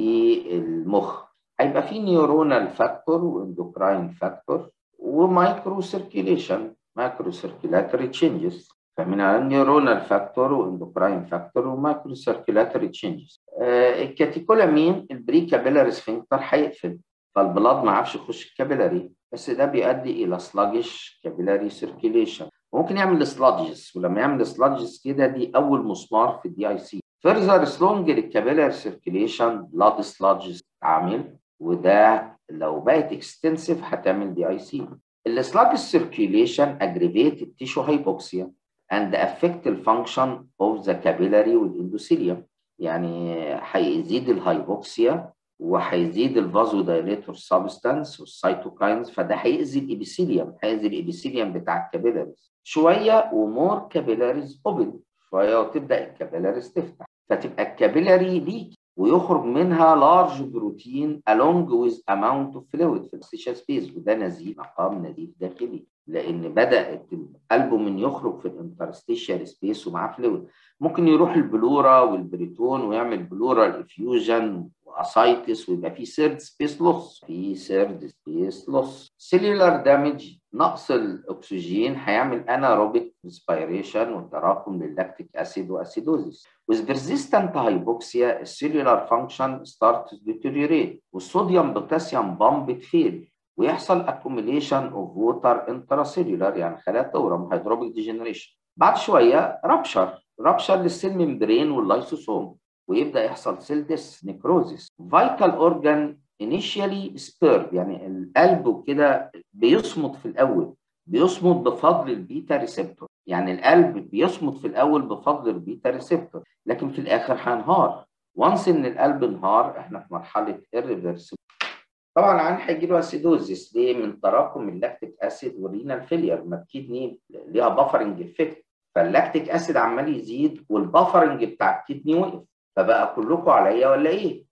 والمخ هيبقى في نيورونال فاكتور واندوكراين فاكتور ومايكرو سيركيليشن مايكرو سيركيلاتوري تشينجز فمن النيورونال فاكتور واندوكراين فاكتور ومايكرو سيركيلاتوري تشينجز الكاتيكولامين البري كابيلاري سفنكتر هيقفل فالبلاد ما عرفش يخش الكابيلاري بس ده بيؤدي الى سلاجش كابيلاري سيركيليشن ممكن يعمل سلاجز ولما يعمل سلاجز كده دي اول مسمار في الدي اي سي فيرزر سلونج للكابيلاري سيركيليشن بلاد سلاجز عامل وده لو بقت اكستنسيف هتعمل دي اي سي السلاج circulation aggravated tissue hypoxia and affect the function of the capillary والاندوثيليوم يعني هيزيد الهايبوكسيا وهيزيد الفازو دايليتور سبستانس والسيتوكاينز فده هيأذي الابيثيليوم هيأذي الابيثيليوم بتاع الكابيلاريز شويه ومور كابيلاريز اوبن شويه وتبدا الكابيلاريز تفتح فتبقى الكابيلاري ليك ويخرج منها لارج بروتين along with amount of fluid في السيشال سبيس وده نزيف مقام نزيف داخلي لان بدات الالبومين يخرج في الانترستيشال سبيس ومعاه فلويد ممكن يروح البلورا والبريتون ويعمل بلورال افيوجن واسايتس ويبقى في سيرد سبيس لوس في سيرد سبيس لوس سيلولار دامج نقص الاكسجين هيعمل اناروبيك ريسبيريشن وتراكم للاكتيك اسيد واسيدوزيس with persistent hypoxia السيلولار فانكشن starts to deteriorate والصوديوم بوتاسيوم بامب فيل ويحصل accumulation of water intracellular يعني خلايا تورم هيدروبيك ديجنريشن بعد شويه رابشر رابشر للسيل ممبرين واللايسوسوم ويبدا يحصل سيل ديس نيكروزيس فيتال اورجان initially spared يعني القلب وكده بيصمت في الاول بيصمت بفضل البيتا ريسبتور يعني القلب بيصمت في الاول بفضل البيتا ريسبتور لكن في الاخر هينهار وانس ان القلب انهار احنا في مرحله الريفرس طبعا العيان هيجي له اسيدوزيس ليه من تراكم اللاكتيك اسيد والرينال فيلير ما الكدني ليها بافرنج افكت فاللاكتيك اسيد عمال يزيد والبافرنج بتاع الكدني وقف فبقى كلكم عليا ولا ايه؟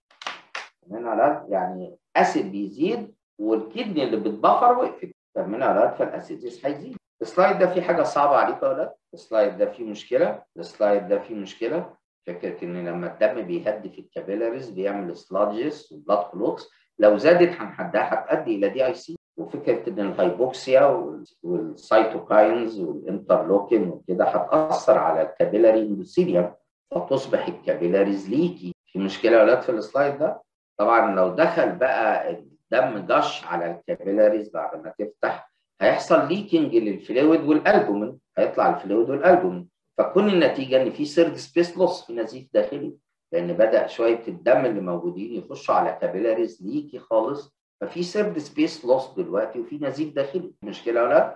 هنا لا يعني اسيد بيزيد والكدني اللي بتبفر وقفت فاهمين يا ولاد فالاسيديس هيزيد السلايد ده فيه حاجه صعبه عليكم يا ولاد السلايد ده فيه مشكله السلايد ده فيه مشكله فكره ان لما الدم بيهدي في الكابيلاريز بيعمل سلاجز وبلاد كلوتس لو زادت هنحدها هتؤدي الى دي اي سي وفكره ان الهايبوكسيا والسيتوكاينز والانترلوكين وكده هتاثر على الكابيلاري اندوثيليوم فتصبح الكابيلاريز ليكي في مشكله يا ولاد في السلايد ده طبعا لو دخل بقى الدم جش على الكابيلاريز بعد ما تفتح هيحصل ليكنج للفلويد والالبومين هيطلع الفلويد والالبومين فكون النتيجه ان في سيرد سبيس لوس في نزيف داخلي لان بدا شويه الدم اللي موجودين يخشوا على كابيلاريز ليكي خالص ففي سيرد سبيس لوس دلوقتي وفي نزيف داخلي مشكله ولا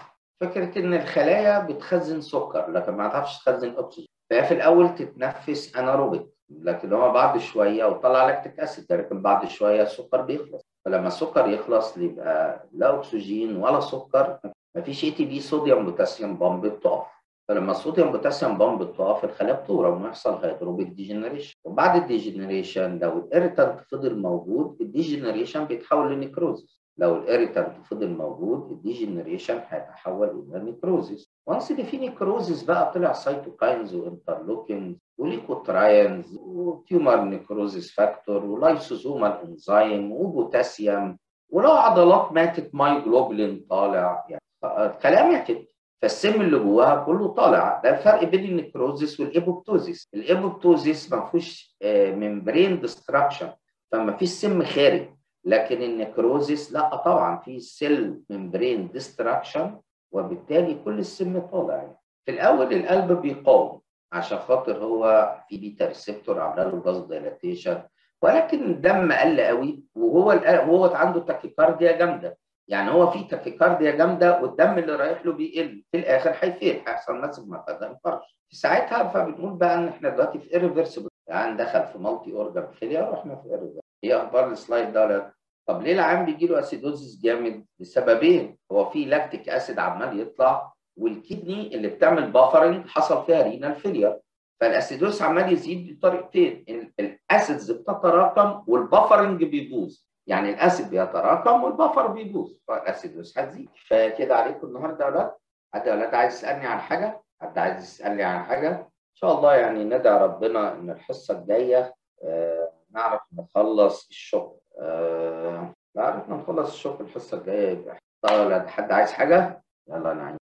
فكره ان الخلايا بتخزن سكر لكن ما تعرفش تخزن اكسجين فهي في الاول تتنفس اناروبيك لكن هو بعد شويه وطلع لاكتيك اسيد لكن بعد شويه السكر بيخلص فلما السكر يخلص يبقى لا اكسجين ولا سكر مفيش اي تي بي صوديوم بوتاسيوم بامب بتقف فلما الصوديوم بوتاسيوم بامب بتقف الخلايا بتورم ويحصل هيدروبيك ديجنريشن وبعد الديجنريشن لو الاريتانت فضل موجود الديجنريشن بيتحول لنيكروزيس لو الاريتانت فضل موجود الديجنريشن هيتحول الى نيكروزيس وانس اللي في نيكروزيس بقى طلع سايتوكاينز وانترلوكينز وليكوتراينز وتيومر نيكروزيس فاكتور ولايسوزومال انزيم وبوتاسيوم ولو عضلات ماتت ماي جلوبلين طالع يعني الكلام ماتت فالسم اللي جواها كله طالع ده الفرق بين النيكروزيس والايبوبتوزيس الايبوبتوزيس ما فيهوش ممبرين ديستراكشن فما فيش سم خارج لكن النيكروزيس لا طبعا في سيل ممبرين ديستراكشن وبالتالي كل السم طالع يعني. في الاول القلب بيقاوم عشان خاطر هو في بيتا ريسبتور عامله له جاز دايلاتيشن ولكن الدم قل قوي وهو هو عنده تاكيكارديا جامده يعني هو في تاكيكارديا جامده والدم اللي رايح له بيقل في الاخر هيفيل هيحصل ماسك ما انفرش في ساعتها فبنقول بقى ان احنا دلوقتي في ايرفيرسبل يعني دخل في مالتي اورجان فيلير واحنا في ايرفيرسبل ايه اخبار السلايد ده ولا طب ليه العام بيجي له اسيدوزيس جامد لسببين هو في لاكتيك اسيد عمال يطلع والكدني اللي بتعمل بافرنج حصل فيها رينال فيلير فالاسيدوز عمال يزيد بطريقتين الاسيدز بتتراكم والبافرنج بيبوظ يعني الاسيد بيتراكم والبفر بيبوظ فالاسيدوز هتزيد فكده عليكم النهارده يا اولاد حد يا اولاد عايز يسالني عن حاجه حد عايز يسالني عن حاجه ان شاء الله يعني ندعي ربنا ان الحصه الجايه آه نعرف نخلص الشغل آه نعرف نخلص الشغل الحصه الجايه يبقى طيب يا اولاد حد عايز حاجه يلا نعم